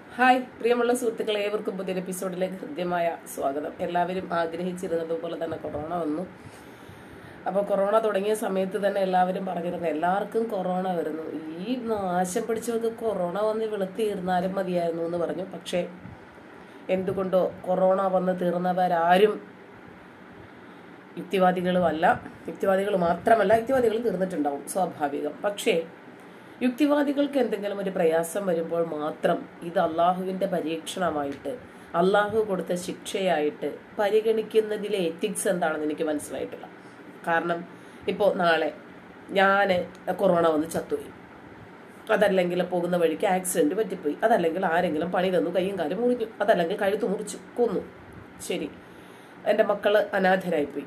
hi പ്രിയമുള്ള സുഹൃത്തുക്കളെ ഏവർക്കും പുതിയൊരു എപ്പിസോഡിലേക്ക് ഹൃദ്യമായ സ്വാഗതം എല്ലാവരും ആഗ്രഹിച്ചിരുന്നത് പോലെ തന്നെ കൊറോണ വന്നു അപ്പോൾ കൊറോണ തുടങ്ങിയ സമയത്ത് തന്നെ എല്ലാവരും പറഞ്ഞിരുന്നു എല്ലാവർക്കും കൊറോണ വരുന്നു ഈ നാശം പിടിച്ചവർക്ക് കൊറോണ വന്ന് വെളുത്തീർന്നാലും മതിയായിരുന്നു എന്ന് പറഞ്ഞു പക്ഷേ എന്തുകൊണ്ടോ കൊറോണ വന്ന് തീർന്നവരാരും യുക്തിവാദികളുമല്ല യുക്തിവാദികൾ മാത്രമല്ല യുക്തിവാദികൾ തീർന്നിട്ടുണ്ടാവും സ്വാഭാവികം പക്ഷേ യുക്തിവാദികൾക്ക് എന്തെങ്കിലും ഒരു പ്രയാസം വരുമ്പോൾ മാത്രം ഇത് അള്ളാഹുവിൻ്റെ പരീക്ഷണമായിട്ട് അള്ളാഹു കൊടുത്ത ശിക്ഷയായിട്ട് പരിഗണിക്കുന്നതിലെ എത്തിക്സ് എന്താണെന്ന് എനിക്ക് മനസ്സിലായിട്ടില്ല കാരണം ഇപ്പോൾ നാളെ ഞാൻ കൊറോണ വന്ന് ചത്തുപോയി അതല്ലെങ്കിൽ പോകുന്ന വഴിക്ക് ആക്സിഡന്റ് പറ്റിപ്പോയി അതല്ലെങ്കിൽ ആരെങ്കിലും പണി തന്നു കൈയും കാലും മുറിഞ്ഞു അതല്ലെങ്കിൽ കഴുത്ത് മുറിച്ചു കൊന്നു ശരി എൻ്റെ മക്കള് അനാഥരായിപ്പോയി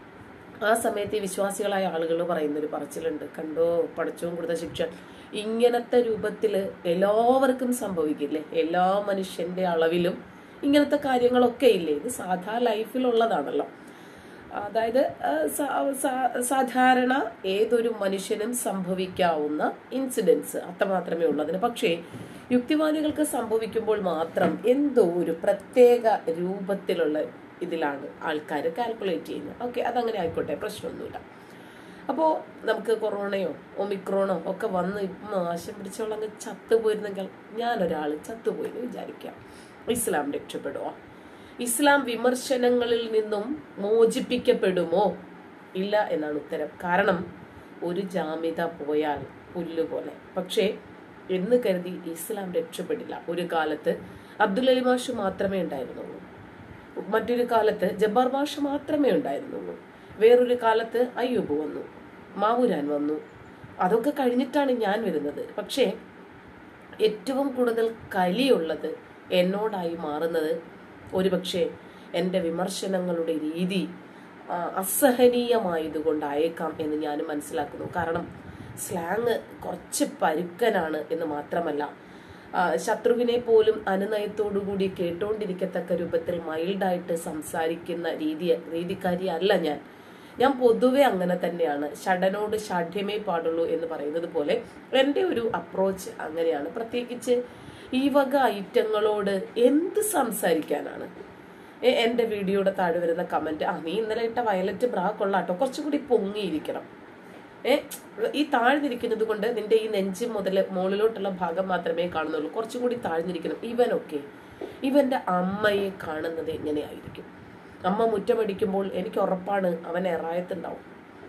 ആ സമയത്ത് ഈ വിശ്വാസികളായ ആളുകൾ പറയുന്നൊരു പറച്ചിലുണ്ട് കണ്ടോ പടച്ചവും കൊടുത്ത ശിക്ഷ ഇങ്ങനത്തെ രൂപത്തിൽ എല്ലാവർക്കും സംഭവിക്കില്ലേ എല്ലാ മനുഷ്യന്റെ അളവിലും ഇങ്ങനത്തെ കാര്യങ്ങളൊക്കെ ഇല്ലേ ഇത് സാധാ ലൈഫിലുള്ളതാണല്ലോ അതായത് ആ, സാ- സാ- സാധാരണ ഏതൊരു മനുഷ്യനും സംഭവിക്കാവുന്ന ഇൻസിഡൻസ് അത്രമാത്രമേ ഉള്ളതിന് പക്ഷേ യുക്തിവാദികൾക്ക് സംഭവിക്കുമ്പോൾ മാത്രം എന്തോ ഒരു പ്രത്യേക രൂപത്തിലുള്ള ഇതിലാണ് ആൾക്കാർ കാൽക്കുലേറ്റ് ചെയ്യുന്നത് ഓക്കെ അതങ്ങനെ ആയിക്കോട്ടെ പ്രശ്നമൊന്നുമില്ല അപ്പോൾ നമുക്ക് കൊറോണയോ ഒമിക്രോണോ ഒക്കെ വന്ന് ഇപ്പം നാശം പിടിച്ചോളം അങ്ങ് ചത്തുപോയിരുന്നെങ്കിൽ ഞാനൊരാൾ ചത്തുപോയെന്ന് വിചാരിക്കാം ഇസ്ലാം രക്ഷപ്പെടുമോ ഇസ്ലാം വിമർശനങ്ങളിൽ നിന്നും മോചിപ്പിക്കപ്പെടുമോ ഇല്ല എന്നാണ് ഉത്തരം കാരണം ഒരു ജാമ്യത പോയാൽ പുല്ലുപോലെ പക്ഷേ എന്ന് കരുതി ഇസ്ലാം രക്ഷപ്പെടില്ല ഒരു കാലത്ത് അബ്ദുൽ അലി മാഷ് മാത്രമേ ഉണ്ടായിരുന്നുള്ളൂ മറ്റൊരു കാലത്ത് ജബ്ബാർ മാഷ് മാത്രമേ ഉണ്ടായിരുന്നുള്ളൂ വേറൊരു കാലത്ത് അയ്യൂബ് വന്നു മാവൂരാൻ വന്നു അതൊക്കെ കഴിഞ്ഞിട്ടാണ് ഞാൻ വരുന്നത് പക്ഷേ ഏറ്റവും കൂടുതൽ കലിയുള്ളത് എന്നോടായി മാറുന്നത് ഒരുപക്ഷെ എൻ്റെ വിമർശനങ്ങളുടെ രീതി ആ, അസഹനീയമായതുകൊണ്ടായേക്കാം എന്ന് ഞാൻ മനസ്സിലാക്കുന്നു കാരണം സ്ലാങ് കുറച്ച് പരുക്കനാണ് എന്ന് മാത്രമല്ല ആ, ശത്രുവിനെ പോലും അനുനയത്തോടുകൂടി കേട്ടോണ്ടിരിക്കത്തക്ക രൂപത്തിൽ മൈൽഡായിട്ട് സംസാരിക്കുന്ന രീതി രീതിക്കാരി അല്ല ഞാൻ ഞാൻ പൊതുവെ അങ്ങനെ തന്നെയാണ് ഷടനോട് ഷാഠ്യമേ പാടുള്ളൂ എന്ന് പറയുന്നത് പോലെ എൻ്റെ ഒരു അപ്രോച്ച് അങ്ങനെയാണ് പ്രത്യേകിച്ച് ഈ വക ഐറ്റങ്ങളോട് എന്ത് സംസാരിക്കാനാണ് എ- എൻ്റെ വീഡിയോയുടെ താഴെ വരുന്ന കമന്റ് ആ നീ ഇന്നലെ ഇട്ട വയലറ്റ് ബ്രാ കൊള്ളാട്ടോ കുറച്ചുകൂടി പൊങ്ങിയിരിക്കണം ഏ ഈ താഴ്ന്നിരിക്കുന്നത് കൊണ്ട് നിന്റെ ഈ നെഞ്ച് മുതൽ മുകളിലോട്ടുള്ള ഭാഗം മാത്രമേ കാണുന്നുള്ളൂ കുറച്ചും കൂടി താഴ്ന്നിരിക്കണം ഇവനൊക്കെ ഇവന്റെ അമ്മയെ കാണുന്നത് എങ്ങനെയായിരിക്കും അമ്മ മുറ്റമടിക്കുമ്പോൾ എനിക്ക് ഉറപ്പാണ് അവൻ എറായത്തുണ്ടാവും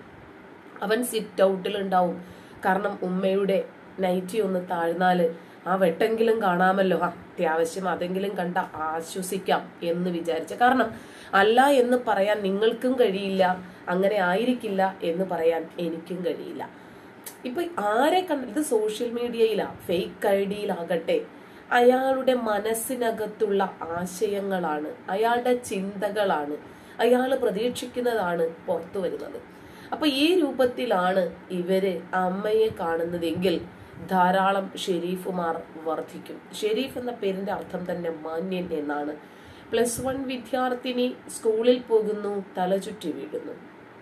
അവൻ സിറ്റ് ഔട്ടിൽ ഉണ്ടാവും കാരണം ഉമ്മയുടെ നൈറ്റി ഒന്ന് താഴ്ന്നാല് ആ വെട്ടെങ്കിലും കാണാമല്ലോ ആ അത്യാവശ്യം അതെങ്കിലും കണ്ട ആശ്വസിക്കാം എന്ന് വിചാരിച്ച കാരണം അല്ല എന്ന് പറയാൻ നിങ്ങൾക്കും കഴിയില്ല അങ്ങനെ ആയിരിക്കില്ല എന്ന് പറയാൻ എനിക്കും കഴിയില്ല ഇപ്പൊ ആരെ കണ്ട ഇത് സോഷ്യൽ മീഡിയയിലാ ഫേക്ക് ഐ ഡിയിലാകട്ടെ അയാളുടെ മനസ്സിനകത്തുള്ള ആശയങ്ങളാണ് അയാളുടെ ചിന്തകളാണ് അയാൾ പ്രതീക്ഷിക്കുന്നതാണ് പുറത്തു വരുന്നത് അപ്പൊ ഈ രൂപത്തിലാണ് ഇവര് അമ്മയെ കാണുന്നതെങ്കിൽ ധാരാളം ഷെരീഫുമാർ വർദ്ധിക്കും ഷെരീഫ് എന്ന പേരിന്റെ അർത്ഥം തന്നെ മാന്യൻ എന്നാണ് പ്ലസ് വൺ വിദ്യാർത്ഥിനി സ്കൂളിൽ പോകുന്നു തലചുറ്റി വീഴുന്നു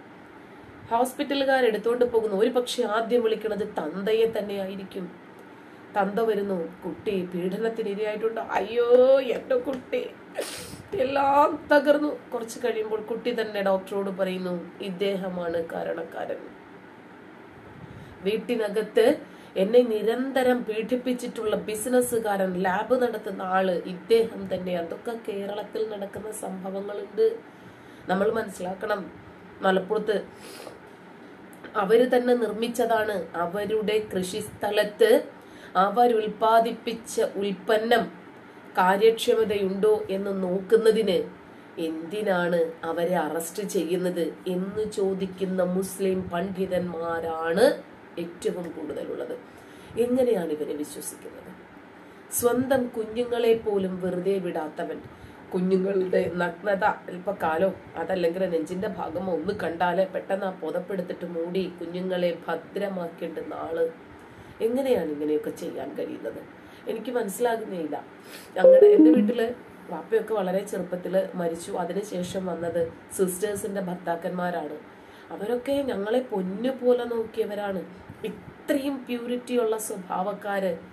ഹോസ്പിറ്റലുകാർ എടുത്തുകൊണ്ട് പോകുന്നു ഒരു പക്ഷെ ആദ്യം വിളിക്കുന്നത് തന്തയെ തന്നെ ആയിരിക്കും തന്ത വരുന്നു കുട്ടി പീഡനത്തിന് ഇരയായിട്ടുണ്ട് അയ്യോ എന്റെ കുട്ടി എല്ലാം തകർന്നു കുറച്ച് കഴിയുമ്പോൾ കുട്ടി തന്നെ ഡോക്ടറോട് പറയുന്നു ഇദ്ദേഹമാണ് കാരണക്കാരൻ വീട്ടിനകത്ത് എന്നെ നിരന്തരം പീഡിപ്പിച്ചിട്ടുള്ള ബിസിനസ്സുകാരൻ ലാബ് നടത്തുന്ന ആള് ഇദ്ദേഹം തന്നെ അതൊക്കെ കേരളത്തിൽ നടക്കുന്ന സംഭവങ്ങളുണ്ട് നമ്മൾ മനസ്സിലാക്കണം മലപ്പുറത്ത് അവര് തന്നെ നിർമ്മിച്ചതാണ് അവരുടെ കൃഷിസ്ഥലത്ത് അവരുൽപാദിപ്പിച്ച ഉൽപ്പന്നം കാര്യക്ഷമതയുണ്ടോ എന്ന് നോക്കുന്നതിന് എന്തിനാണ് അവരെ അറസ്റ്റ് ചെയ്യുന്നത് എന്ന് ചോദിക്കുന്ന മുസ്ലിം പണ്ഡിതന്മാരാണ് ഏറ്റവും കൂടുതലുള്ളത് എങ്ങനെയാണ് ഇവരെ വിശ്വസിക്കുന്നത് സ്വന്തം കുഞ്ഞുങ്ങളെ പോലും വെറുതെ വിടാത്തവൻ കുഞ്ഞുങ്ങളുടെ നഗ്നത അല്പകാലോ അതല്ലെങ്കിൽ നെഞ്ചിന്റെ ഭാഗമോ ഒന്ന് കണ്ടാല് പെട്ടെന്ന് ആ പുതപ്പെടുത്തിട്ട് മൂടി കുഞ്ഞുങ്ങളെ ഭദ്രമാക്കേണ്ടുന്ന ആള് എങ്ങനെയാണ് ഇങ്ങനെയൊക്കെ ചെയ്യാൻ കഴിയുന്നത് എനിക്ക് മനസ്സിലാകുന്നേയില്ല അങ്ങനെ എൻ്റെ വീട്ടില് വാപ്പയൊക്കെ വളരെ ചെറുപ്പത്തില് മരിച്ചു അതിനുശേഷം വന്നത് സിസ്റ്റേഴ്സിന്റെ ഭർത്താക്കന്മാരാണ് അവരൊക്കെ ഞങ്ങളെ പൊന്നു പോലെ നോക്കിയവരാണ് ഇത്രയും പ്യൂരിറ്റി ഉള്ള സ്വഭാവക്കാര്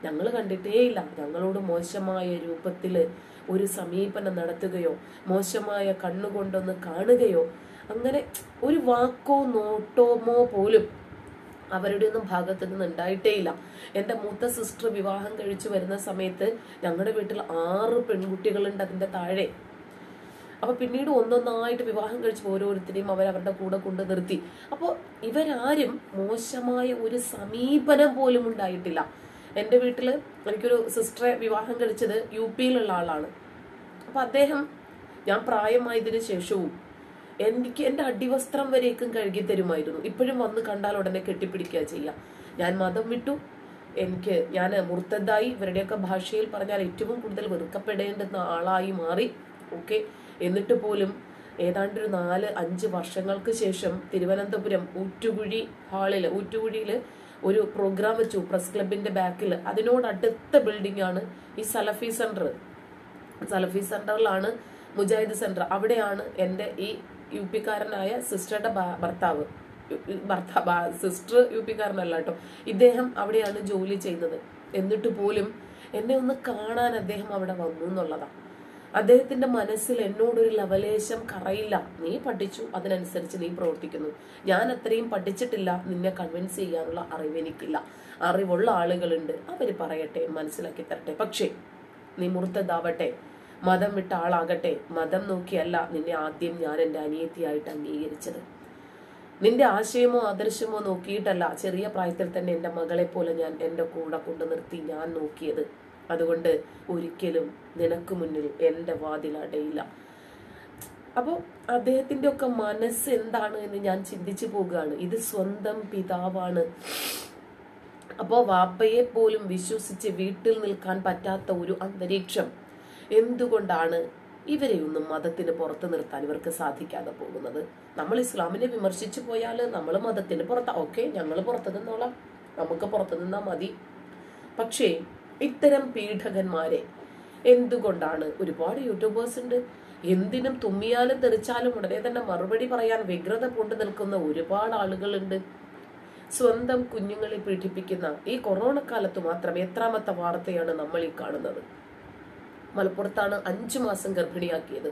ഞങ്ങൾ കണ്ടിട്ടേ ഇല്ല ഞങ്ങളോട് മോശമായ രൂപത്തിൽ ഒരു സമീപനം നടത്തുകയോ മോശമായ കണ്ണുകൊണ്ടൊന്ന് കാണുകയോ അങ്ങനെ ഒരു വാക്കോ നോട്ടോമോ പോലും അവരുടെ ഒന്നും ഭാഗത്ത് നിന്ന് ഉണ്ടായിട്ടേ ഇല്ല എൻ്റെ മൂത്ത സിസ്റ്റർ വിവാഹം കഴിച്ചു വരുന്ന സമയത്ത് ഞങ്ങളുടെ വീട്ടിൽ ആറ് പെൺകുട്ടികളുണ്ട് അതിൻ്റെ താഴെ അപ്പൊ പിന്നീട് ഒന്നൊന്നായിട്ട് വിവാഹം കഴിച്ച് ഓരോരുത്തരെയും അവരവരുടെ കൂടെ കൊണ്ട് നിർത്തി അപ്പോൾ ഇവരാരും മോശമായ ഒരു സമീപനം പോലും ഉണ്ടായിട്ടില്ല എൻ്റെ വീട്ടിൽ എനിക്കൊരു സിസ്റ്ററെ വിവാഹം കഴിച്ചത് യു പിയിലുള്ള ആളാണ് അപ്പൊ അദ്ദേഹം ഞാൻ പ്രായമായതിനു ശേഷവും എനിക്ക് എൻ്റെ അടിവസ്ത്രം വരേക്കും കഴുകി തരുമായിരുന്നു ഇപ്പോഴും വന്ന് കണ്ടാൽ ഉടനെ കെട്ടിപ്പിടിക്കുക ചെയ്യാം ഞാൻ മതം വിട്ടു എനിക്ക് ഞാൻ മുർത്തതായി ഇവരുടെയൊക്കെ ഭാഷയിൽ പറഞ്ഞാൽ ഏറ്റവും കൂടുതൽ വെറുക്കപ്പെടേണ്ടുന്ന ആളായി മാറി ഓക്കെ എന്നിട്ട് പോലും ഏതാണ്ട് ഒരു നാല് അഞ്ച് വർഷങ്ങൾക്ക് ശേഷം തിരുവനന്തപുരം ഊറ്റുകുഴി ഹാളിൽ ഊറ്റുകുഴിയിൽ ഒരു പ്രോഗ്രാം വെച്ചു പ്രസ് ക്ലബിന്റെ ബാക്കിൽ അതിനോട് അടുത്ത ബിൽഡിംഗ് ആണ് ഈ സലഫി സെന്റർ സലഫി സെന്ററിലാണ് മുജാഹിദ് സെന്റർ അവിടെയാണ് എൻ്റെ ഈ യു പിക്കാരനായ സിസ്റ്ററുടെ ഭ- ഭർത്താവ് ഭർത്താവ് സിസ്റ്റർ യു പിക്കാരനല്ല കേട്ടോ ഇദ്ദേഹം അവിടെയാണ് ജോലി ചെയ്യുന്നത് എന്നിട്ട് പോലും എന്നെ ഒന്ന് കാണാൻ അദ്ദേഹം അവിടെ വന്നു എന്നുള്ളതാണ് അദ്ദേഹത്തിന്റെ മനസ്സിൽ എന്നോടൊരു ലവലേശം കറയില്ല നീ പഠിച്ചു അതിനനുസരിച്ച് നീ പ്രവർത്തിക്കുന്നു ഞാൻ അത്രയും പഠിച്ചിട്ടില്ല നിന്നെ കൺവിൻസ് ചെയ്യാനുള്ള അറിവ് എനിക്കില്ല അറിവുള്ള ആളുകളുണ്ട് അവർ പറയട്ടെ മനസ്സിലാക്കി തരട്ടെ പക്ഷേ നീ മുർത്തതാവട്ടെ മതം വിട്ട ആളാകട്ടെ മതം നോക്കിയല്ല നിന്നെ ആദ്യം ഞാൻ എൻ്റെ അനിയത്തിയായിട്ട് അംഗീകരിച്ചത് നിന്റെ ആശയമോ ആദർശമോ നോക്കിയിട്ടല്ല ചെറിയ പ്രായത്തിൽ തന്നെ എൻ്റെ മകളെ പോലെ ഞാൻ എൻ്റെ കൂടെ കൊണ്ടു നിർത്തി ഞാൻ നോക്കിയത് അതുകൊണ്ട് ഒരിക്കലും നിനക്ക് മുന്നിൽ എൻ്റെ വാതിലടയില്ല അപ്പോൾ അദ്ദേഹത്തിൻ്റെ ഒക്കെ മനസ്സ് എന്താണ് എന്ന് ഞാൻ ചിന്തിച്ചു പോകുകയാണ് ഇത് സ്വന്തം പിതാവാണ് അപ്പോൾ വാപ്പയെ പോലും വിശ്വസിച്ച് വീട്ടിൽ നിൽക്കാൻ പറ്റാത്ത ഒരു അന്തരീക്ഷം എന്തുകൊണ്ടാണ് ഇവരെയൊന്നും മതത്തിന് പുറത്ത് നിർത്താൻ ഇവർക്ക് സാധിക്കാതെ പോകുന്നത് നമ്മൾ ഇസ്ലാമിനെ വിമർശിച്ചു പോയാൽ നമ്മൾ മതത്തിന് പുറത്ത് ഓക്കെ ഞങ്ങൾ പുറത്ത് നിന്നോളാം നമുക്ക് പുറത്ത് നിന്നാൽ മതി പക്ഷേ ഇത്തരം പീഡകന്മാരെ എന്തുകൊണ്ടാണ് ഒരുപാട് യൂട്യൂബേഴ്സ് ഉണ്ട് എന്തിനും തുമ്മിയാലും തെറിച്ചാലും ഉടനെ തന്നെ മറുപടി പറയാൻ വ്യഗ്രത കൊണ്ടു നിൽക്കുന്ന ഒരുപാട് ആളുകളുണ്ട് സ്വന്തം കുഞ്ഞുങ്ങളെ പീഡിപ്പിക്കുന്ന ഈ കൊറോണ കാലത്ത് മാത്രം എത്രാമത്തെ വാർത്തയാണ് നമ്മൾ ഈ കാണുന്നത് മലപ്പുറത്താണ് അഞ്ചു മാസം ഗർഭിണിയാക്കിയത്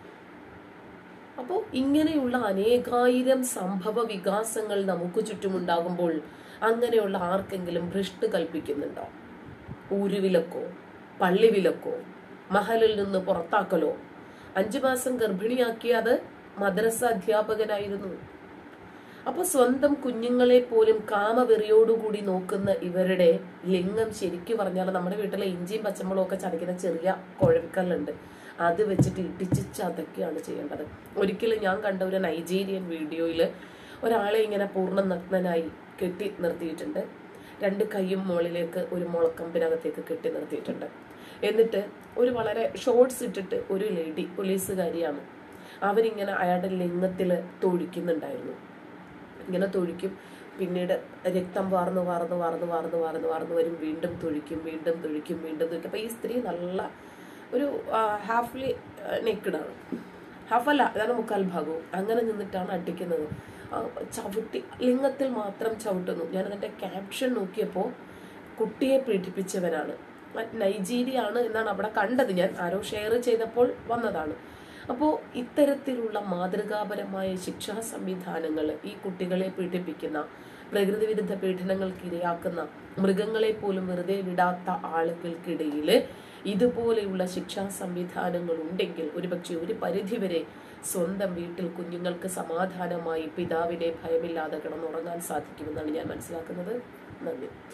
അപ്പോൾ ഇങ്ങനെയുള്ള അനേകായിരം സംഭവ വികാസങ്ങൾ നമുക്ക് ചുറ്റുമുണ്ടാകുമ്പോൾ അങ്ങനെയുള്ള ആർക്കെങ്കിലും ഭ്രഷ്ട് കൽപ്പിക്കുന്നുണ്ടോ ഊരുവിലക്കോ പള്ളിവിലക്കോ മഹലിൽ നിന്ന് പുറത്താക്കലോ അഞ്ചു മാസം ഗർഭിണിയാക്കിയത് മദ്രസ അധ്യാപകനായിരുന്നു അപ്പൊ സ്വന്തം കുഞ്ഞുങ്ങളെ പോലും കാമവെറിയോടുകൂടി നോക്കുന്ന ഇവരുടെ ലിംഗം ശരിക്കും പറഞ്ഞാൽ നമ്മുടെ വീട്ടിലെ ഇഞ്ചിയും പച്ചമുളകും ഒക്കെ ചതയ്ക്കുന്ന ചെറിയ കുഴൽക്കല്ലുണ്ട് അത് വെച്ചിട്ട് ഇടിച്ച് ചതക്കുകയാണ് ചെയ്യേണ്ടത് ഒരിക്കലും ഞാൻ കണ്ട ഒരു നൈജീരിയൻ വീഡിയോയിൽ ഒരാളെ ഇങ്ങനെ പൂർണ്ണ നഗ്നനായി കെട്ടി നിർത്തിയിട്ടുണ്ട് രണ്ട് കൈയും മുകളിലേക്ക് ഒരു മുളക്കമ്പിനകത്തേക്ക് കെട്ടി നിർത്തിയിട്ടുണ്ട് എന്നിട്ട് ഒരു വളരെ ഷോർട്സ് ഇട്ടിട്ട് ഒരു ലേഡി പോലീസുകാരിയാണ് അവരിങ്ങനെ അയാളുടെ ലിംഗത്തിൽ തൊഴിക്കുന്നുണ്ടായിരുന്നു ഇങ്ങനെ തൊഴിക്കും പിന്നീട് രക്തം വാർന്ന് വാർന്ന് വാർന്ന് വാർന്ന് വാർന്ന് വാർന്ന് വരും വീണ്ടും തൊഴിക്കും വീണ്ടും തൊഴിക്കും വീണ്ടും തൊഴിക്കും അപ്പോൾ ഈ സ്ത്രീ നല്ല ഒരു ഹാഫ്ലി നെക്കഡാണ് ഹാഫല്ല അതാണ് മുക്കാൽ ഭാഗവും അങ്ങനെ നിന്നിട്ടാണ് അടിക്കുന്നത് ആ, ചവിട്ടി ലിംഗത്തിൽ മാത്രം ചവിട്ടുന്നു ഞാൻ അതിൻ്റെ ക്യാപ്ഷൻ നോക്കിയപ്പോൾ കുട്ടിയെ പീഡിപ്പിച്ചവനാണ് നൈജീരിയ ആണ് എന്നാണ് അവിടെ കണ്ടത് ഞാൻ ആരോ ഷെയർ ചെയ്തപ്പോൾ വന്നതാണ് അപ്പോൾ ഇത്തരത്തിലുള്ള മാതൃകാപരമായ ശിക്ഷാ സംവിധാനങ്ങൾ ഈ കുട്ടികളെ പീഡിപ്പിക്കുന്ന പ്രകൃതി വിരുദ്ധ പീഡനങ്ങൾക്ക് ഇരയാക്കുന്ന മൃഗങ്ങളെ പോലും വെറുതെ വിടാത്ത ആളുകൾക്കിടയിൽ ഇതുപോലെയുള്ള ശിക്ഷാ സംവിധാനങ്ങൾ ഉണ്ടെങ്കിൽ ഒരുപക്ഷെ ഒരു പരിധിവരെ സ്വന്തം വീട്ടിൽ കുഞ്ഞുങ്ങൾക്ക് സമാധാനമായി പിതാവിനെ ഭയമില്ലാതെ കിടന്നുറങ്ങാൻ സാധിക്കുമെന്നാണ് ഞാൻ മനസ്സിലാക്കുന്നത് നന്ദി